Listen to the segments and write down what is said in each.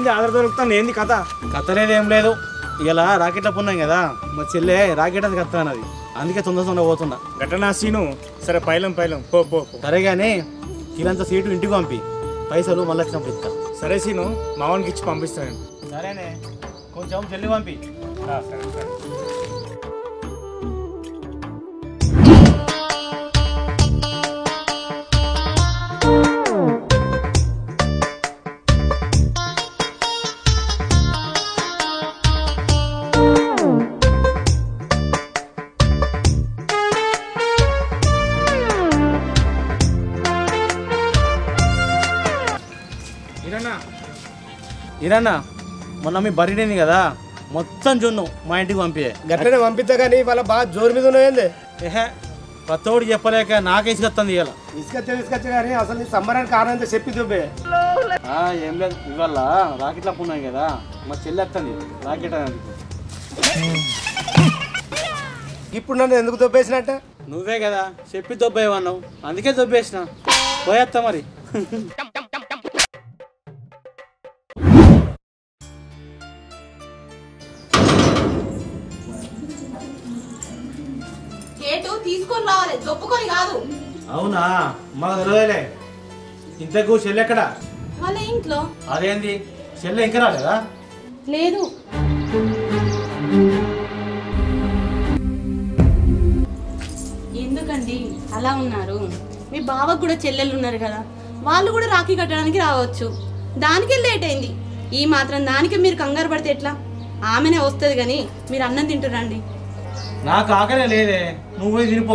ఏంది ఆధార్ దొరుకుతాను ఏంది కథ కథ లేదు ఏం లేదు ఇలా రాకెట్ల పున్నాం కదా మా చెల్లె రాకెట్ అది కత్తా అన్నది అందుకే తొందర తొందర పోతున్నా గట్టనా సీను సరే పైలం పైలం పో పో పో. సరే కానీ కిలంత సీటు ఇంటికి పంపి పైసలు మళ్ళీ వచ్చినప్పుడు ఇస్తా సరే సీను మావానికి ఇచ్చి పంపిస్తాను సరేనే కొంచెం చెల్లి పంపి సరే సరే ఇరన్నా ఇరన్నా మొన్న మీ బర్త్డేని కదా మొత్తం జున్ను మా ఇంటికి పంపి గట్లనే పంపిస్తా కానీ వాళ్ళ బాగా జోరు మీద ఉన్నాయండి ఏహే కొత్తోడు చెప్పలేక నాకే ఇసుకొస్తుంది ఇవాళ తీసుకొచ్చా తీసుకొచ్చా కానీ అసలు నీ సంబరానికి కారణం అంతా చెప్పి చూపే ఆ, ఏం లేదు ఇవాళ రాకెట్ల పున్నాం కదా మా చెల్లి వస్తుంది రాకెట్ అనేది ఇప్పుడు నన్ను ఎందుకు దొబ్బేసినట్ట నువ్వే కదా చెప్పి దొబ్బేవన్నావు అందుకే దొబ్బేసిన పోయేస్తా మరి కేటు తీసుకొని రావాలి దొప్పుకొని కాదు అవునా మాకు తెలియదులే ఇంతకు చెల్లి ఎక్కడ వాళ్ళ ఇంట్లో అదేంది చెల్లి ఇంకా రాలేదా లేదు ఎందుకండి అలా ఉన్నారు మీ బావకు కూడా చెల్లెలు ఉన్నారు కదా వాళ్ళు కూడా రాఖీ కట్టడానికి రావచ్చు దానికే లేట్ అయింది ఈ మాత్రం దానికే మీరు కంగారు పడితే ఎట్లా ఆమెనే వస్తుంది కానీ మీరు అన్నం తింటురండి నాకు ఆకలే లేదే నువ్వే తినిపో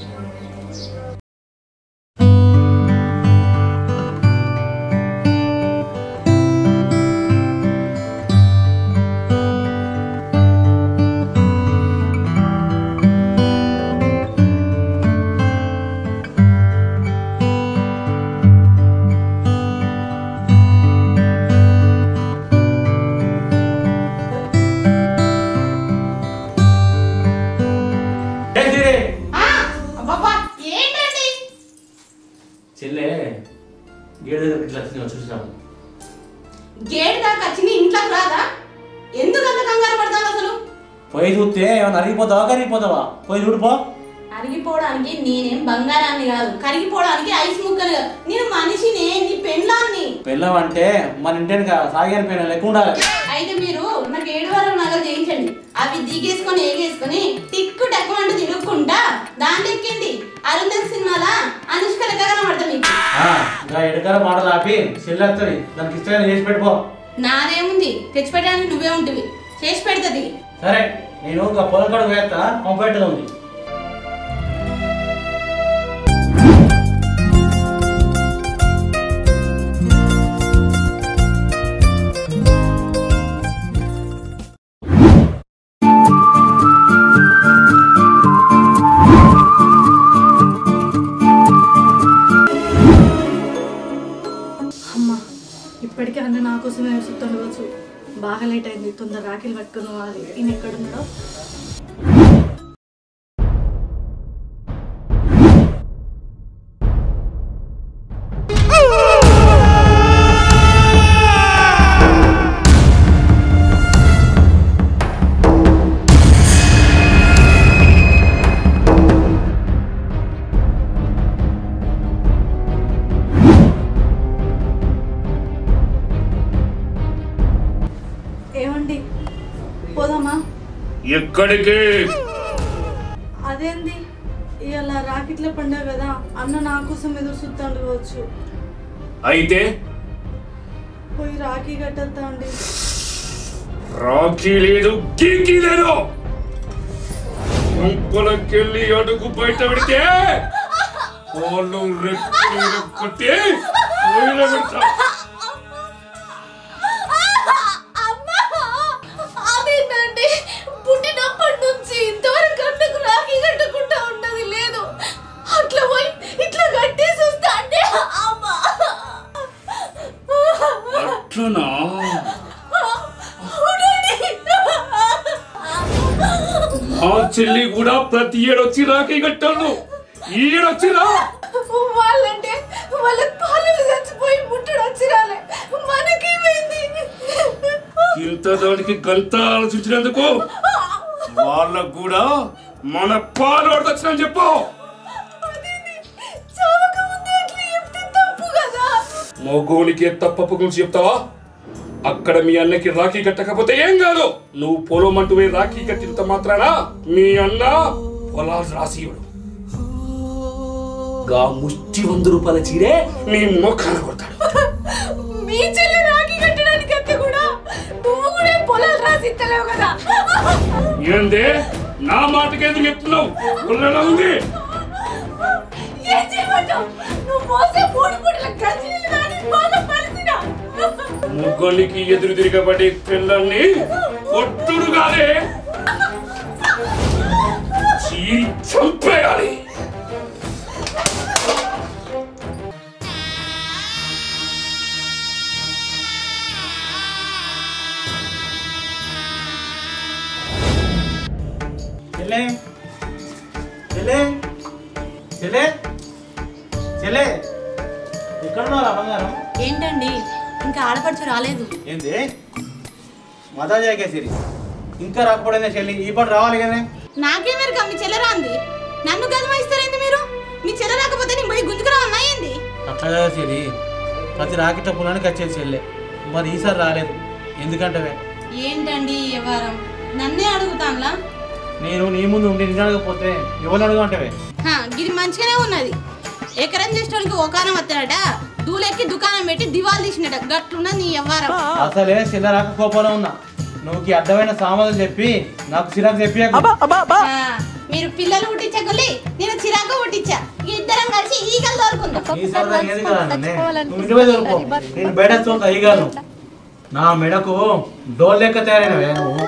ఏ సిరి, ఏంటండి చెల్లె గేదె దగ్గర ఇట్లా వచ్చింది చూసాము గేట్ దాకా వచ్చింది ఇంట్లోకి రాదా ఎందుకు అంత కంగారు పడతాను అసలు పోయి చూస్తే ఏమన్నా అరిగిపోతావా కరిగిపోతావా పోయి చూడుపో అరిగిపోవడానికి నేనేం బంగారాన్ని కాదు కరిగిపోవడానికి ఐస్ ముక్కలు కాదు నేను మనిషిని నీ పెళ్ళాన్ని పెళ్ళం అంటే మన ఇంటిని సాగిన పెళ్ళం లెక్క ఉండాలి అయితే మీరు నాకు ఏడు వారం నగలు చేయించండి అవి దిగేసుకొని ఏగేసుకొని టిక్కు టక్కు అంటూ తిరుగుకుంటా దాంట్లో ఎక్కింది అరుంధతి సినిమాలా అనుష్క లెక్క కనబడతా మీకు ఆ, ఇంకా ఎడకల మాటలు ఆపి చెల్లెత్తది దానికి ఇష్టమైన చేసి పెట్టుకో నాదేముంది తెచ్చిపెట్టడానికి నువ్వే ఉంటుంది చేసి పెడుతుంది సరే నేను ఇంకా పొలం కాడ వేస్తా కంఫర్ట్గా ఉంది అమ్మ ఇప్పటికే అన్న నా కోసమే చూస్తుండవచ్చు బాగా లేట్ అయింది తొందర రాఖీలు పట్టుకుని పోవాలి ఈయన ఎక్కడున్నాడో ఏమండి పోదామా ఎక్కడికి అదేంది ఇవాళ రాకెట్ల పండుగ కదా అన్న నా కోసం ఎదురు చూస్తాడు కావచ్చు అయితే పోయి రాఖీ కట్టద్దా అండి రాఖీ లేదు గీకి లేదు గుంపులకెళ్ళి అడుగు బయట పెడితే వాళ్ళు రెక్కలు కొట్టి పొయ్యిలో పెడతా అదేంటండి పుట్టినప్పటి నుంచి ఇంతవరకు అన్నకు రాఖీ కట్టకుండా ఉన్నది లేదు అట్లా పోయి ఇట్లా కట్టేసి వస్తా అంటే అమ్మా అట్లనా మా చెల్లి కూడా ప్రతి ఏడొచ్చి రాఖీ కట్టాను ఈ ఏడొచ్చినా వాళ్ళంటే వాళ్ళ పాలలు చచ్చిపోయి ముట్టడు వచ్చి రాలే మనకేమైంది దానికి గంత ఆలోచించినందుకు వాళ్ళకు కూడా మన పాలు వచ్చిన చెప్పు మగోనికి తప్ప గురించి చెప్తావా అక్కడ మీ అన్నకి రాఖీ కట్టకపోతే ఏం కాదు నువ్వు పొలం అంటూ పోయి రాఖీ కట్టినంత మాత్రాన మీ అన్న పొలాలు రాసియుడు గా ముష్టి వంద రూపాయల చీరే నీ మొఖాన కొడతాడు మీ చెల్లి రాఖీ కట్టడానికి అత్త కూడా నువ్వు కూడా పొలాలు రాసి ఇస్తలేవు కదా ఏందే నా మాటకి ఎందుకు చెప్తున్నావు ఉల్లలా ఉంది ఏం చేయమంటావు నువ్వు మోసే మూడు పూటల గంజి కానీ బాగా పలిసినా ముగ్గురికి ఎదురు తిరగబడే పిల్లల్ని కొట్టుడు కాదే చీరి చంపేయాలి చెల్లే చెల్లే చెల్లే చెల్లే ఎక్కడున్నారా బంగారం ఏంటండి ఇంకా ఆడపడుచు రాలేదు ఏంది మదా జాకేసిరి ఇంకా రాకపోయిందే చెల్లి ఈ పాటు రావాలి కదే నాకేమెరక మీ చెల్లె రాంది నన్ను గదమాయిస్తారేంది మీరు మీ చెల్లె రాకపోతే నేను పోయి గుంజుకురావన్నా ఏంది అట్లా కదా సిరి ప్రతి రాకెట్ పొలానికి వచ్చేది చెల్లె మరి ఈసారి రాలేదు ఎందుకంటే ఏంటండి ఈ వ్యవహారం నన్నే అడుగుతానులా నేను నీ ముందు ఉండి నిన్ను అడగకపోతే ఎవరు అడగమంటావే హా, ఇది మంచిగానే ఉన్నది ఎకరం చేసేటోళ్ళకి ఒకానం వస్తాడట దూలెక్కి దుకాణం పెట్టి దివాలు తీసినట గట్లున్నది నీ వ్యవహారం అసలే చెల్ల రాక కోపంలో ఉన్నా నువ్వు ఈ అడ్డమైన సామాన్లు చెప్పి నాకు చిరాకు చెప్పి ఆ, మీరు పిల్లలు పుట్టించగలి నేను చిరాకు పుట్టించా ఈ ఇద్దరం కలిసి ఈగలు దొరుకుందాం ఈ సరదా ఏది కదా నన్నే? నువ్వు ఇంటి మీద దొరుకు నేను బయట చూస్తా అయ్యగాను నా మెడకు డోల్ లెక్క తయారైనవే నువ్వు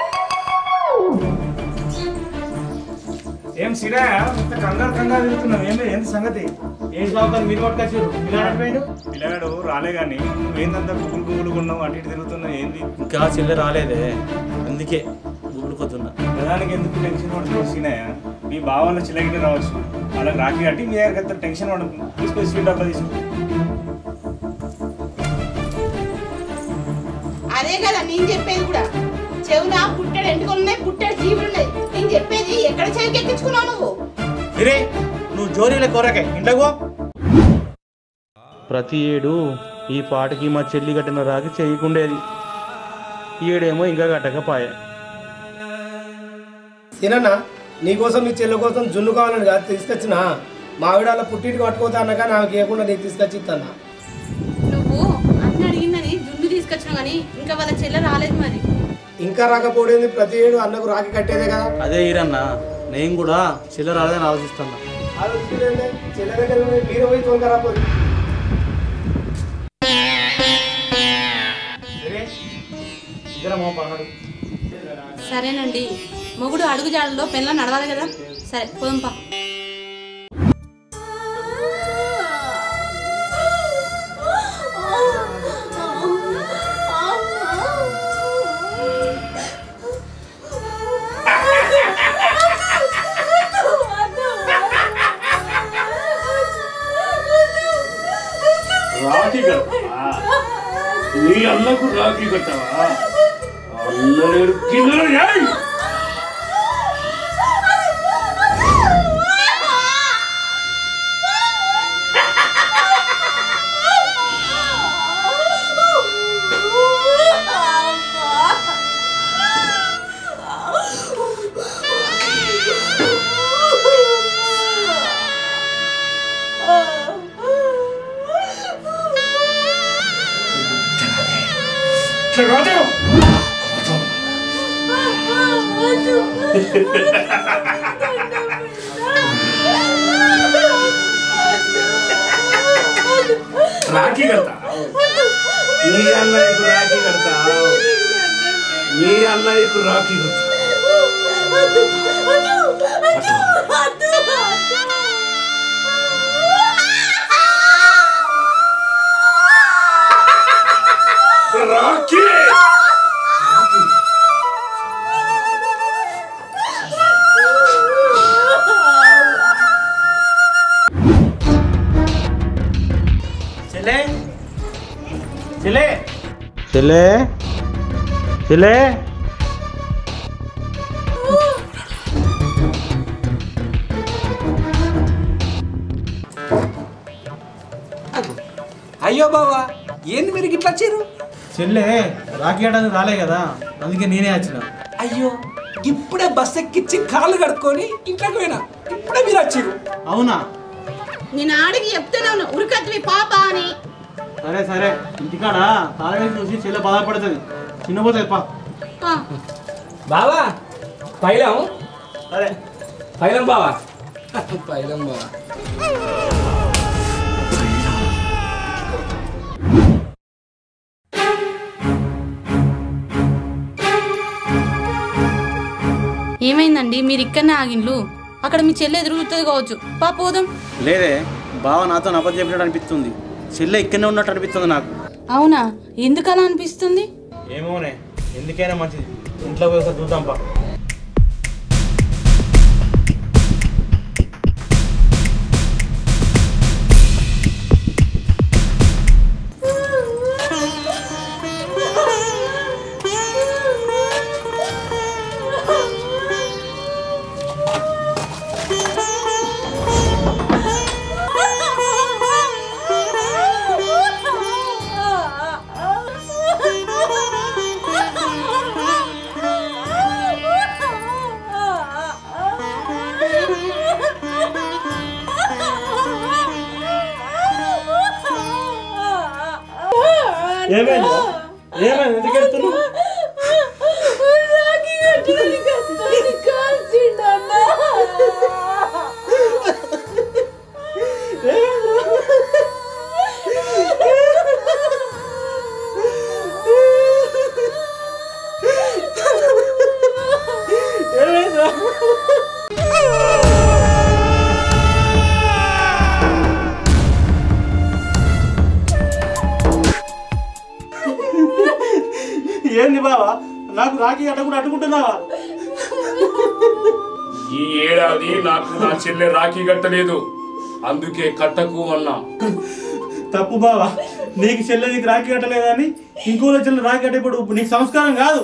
ఏం సిరా ఇంత కంగారు కంగారు తిరుగుతున్నావు ఏంది ఏంది సంగతి ఏం సాగుతారు మీరు పట్టుకొచ్చారు పిల్లాడిపోయాడు పిల్లగాడు రాలే కానీ నువ్వు ఏందంతా గుగులు గుగులు ఉన్నావు అటు ఇటు తిరుగుతున్నావు ఏంది ఇంకా చెల్లె రాలేదే అందుకే ఊడిపోతున్నా ప్రధానికి ఎందుకు టెన్షన్ పడుతున్నావు సీనయ్య మీ బావాళ్ళ చిల్లగిరి రావచ్చు వాళ్ళకి రాఖీ కట్టి మీ దగ్గర ఎంత టెన్షన్ పడకు తీసుకొని స్వీట్ డబ్బా తీసుకో అదే కదా నేను చెప్పేది కూడా చెవులా పుట్టాడు ఎంటుకొని ఉన్నాయి పుట్టాడు జీవులు ఉన్నాయి నేను చెప్పేది ఎక్కడ చెవికి ఎక్కించుకున్నావు నువ్వు ఇరే నువ్వు జోరీల కొరకే ఇంట్లోకి పో ప్రతి ఏడు ఈ పాటకి మా చెల్లి కట్టిన రాకి చేయకుండేది ఈ ఏడేమో ఇంకా కట్టకపోయే తినన్నా నీకోసం నీ చెల్లి కోసం జున్ను కావాలని కాదు తీసుకొచ్చిన మావిడాల పుట్టింటికి పట్టుకోతా అన్నాక నాకు ఇవ్వకుండా నీకు తీసుకొచ్చి ఇస్తాను నువ్వు అన్న అడిగిందని జుండు తీసుకొచ్చినావు కానీ ఇంకా వాళ్ళ చెల్లె రాలేదు మరి ఇంకా రాకపోవడేంది ప్రతి ఏడు అన్నకు రాకి కట్టేదే కదా అదే ఈరన్న నేను కూడా చెల్లె రాలేదని ఆలోచిస్తున్నా ఆలోచించేదేంటి? చెల్లె దగ్గర పోయి మీరు పోయి తోలుకరాపోయి ఇద్దరమో పన్నాడు సరేనండి మొగుడు అడుగు జాడలో పెళ్ళ నడవాలి కదా సరే పోదంపా రాఖీ కడతావా నీ అన్నకు రాఖీ కట్టావా అన్నలేడు కిన్నెలు ఏయ్! రాజు! రాఖీ కడతావు నీ అన్నయ్యకు రాఖీ కడతావు నీ అన్నయ్యకు రాఖీ కడతావు రాఖీ చెల్లె చెల్లె చెల్లె చెల్లే అయ్యో బావా ఏంది మీరు ఇట్లా వచ్చారు చెల్లె రాఖీ ఆడడానికి రాలే కదా అందుకే నేనే వచ్చిన అయ్యో ఇప్పుడే బస్ ఎక్కిచ్చి కాళ్ళు కడుక్కొని ఇంట్లోకి పోయినా ఇప్పుడే మీరు వచ్చారు అవునా నేను ఆడికి చెప్తున్నాను ఉరికత్వి పాప అని సరే సరే ఇంటికాడ తాళవేసి చూసి చెల్లె బాధపడుతుంది చిన్నపోతుంది పా ఆ, బావా పైలం సరే పైలం బావా పైలం బావా ఏమైందండి మీరు ఇక్కడనే ఆగిండ్లు అక్కడ మీ చెల్లె ఎదురుగుతుంది కావచ్చు పా పోదాం లేదే బావ నాతో అబద్ధం చెప్పినట్టు అనిపిస్తుంది చెల్లె ఇక్కడనే ఉన్నట్టు అనిపిస్తుంది నాకు అవునా ఎందుకు అలా అనిపిస్తుంది ఏమోనే ఎందుకైనా మంచిది ఇంట్లో పోయి ఒకసారి చూద్దాం పా ఏమైంది ఏమైంది ఎందుకు ఎడుతున్నావు ఏంది బావా నాకు రాఖీ అడ్డకుండా అడ్డుకుంటున్నావా ఈ ఏడాది నాకు నా చెల్లె రాఖీ కట్టలేదు అందుకే కట్టకు అన్నా తప్పు బావా నీకు చెల్లె నీకు రాఖీ కట్టలేదని ఇంకో చెల్లె రాఖీ కట్టేప్పుడు నీకు సంస్కారం కాదు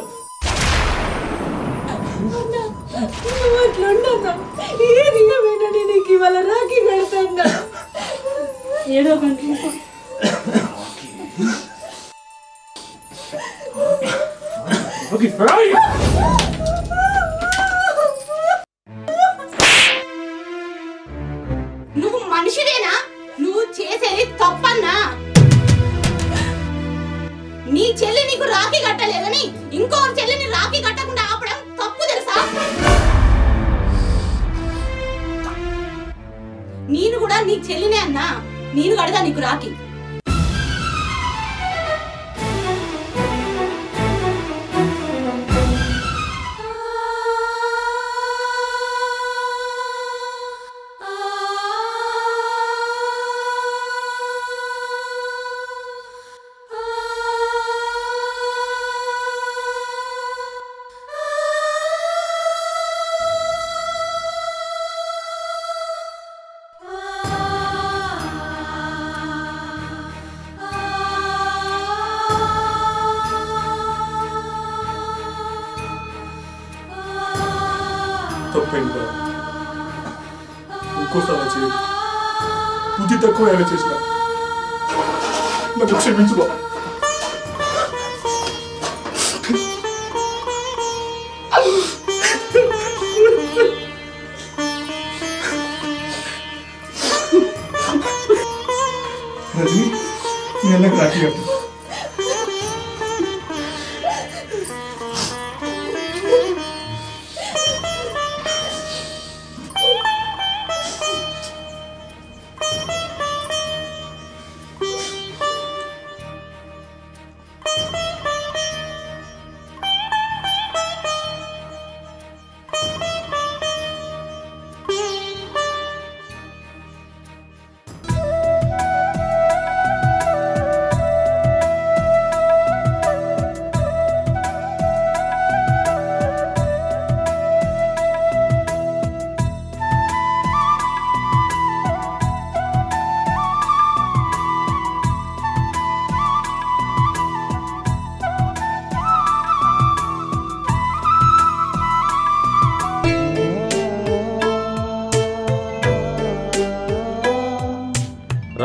ఏదో కంటే ఓకే నువ్వు మనిషివేనా నువ్వు చేసేది తప్పన్నా నీ చెల్లి నీకు రాఖీ కట్టలేదని ఇంకో చెల్లిని రాఖీ కట్టకుండా ఆపడం తప్పు తెలుసా నేను కూడా నీ చెల్లినే అన్నా నేను కడతా నీకు రాఖీ తప్పైంది బావ ఇంకోసారి అలా చేయదు బుద్ధి తక్కువ ఎలా చేసిన నన్ను క్షమించు బావ రజని మీ అన్నకు రాఖీ కట్టు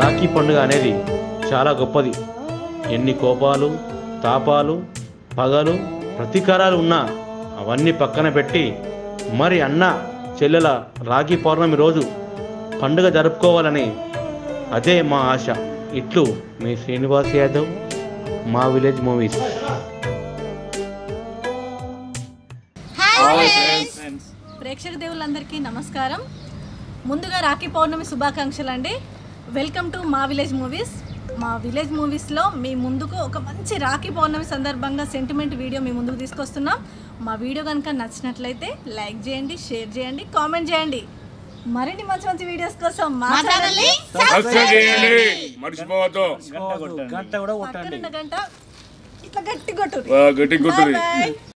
రాఖీ పండుగ అనేది చాలా గొప్పది ఎన్ని కోపాలు తాపాలు పగలు ప్రతీకారాలు ఉన్నా అవన్నీ పక్కన పెట్టి మరి అన్న చెల్లెల రాఖీ పౌర్ణమి రోజు పండుగ జరుపుకోవాలని అదే మా ఆశ ఇట్లు మీ శ్రీనివాస్ యాదవ్ మా విలేజ్ మూవీస్ ప్రేక్షక దేవులందరికీ నమస్కారం ముందుగా రాఖీ పౌర్ణమి శుభాకాంక్షలు అండి వెల్కమ్ టు మా విలేజ్ మూవీస్ మా విలేజ్ మూవీస్లో మీ ముందుకు ఒక మంచి రాఖీ పౌర్ణమి సందర్భంగా సెంటిమెంట్ వీడియో మీ ముందుకు తీసుకొస్తున్నాం మా వీడియో కనుక నచ్చినట్లయితే లైక్ చేయండి షేర్ చేయండి కామెంట్ చేయండి మరిన్ని మంచి మంచి వీడియోస్ కోసం మా ఛానల్ని సబ్స్క్రైబ్ చేయండి మర్చిపోవద్దు గంట కూడా పక్కనున్న గంట ఇట్లా గట్టి కొట్టు గట్టి కొట్టుది బాయ్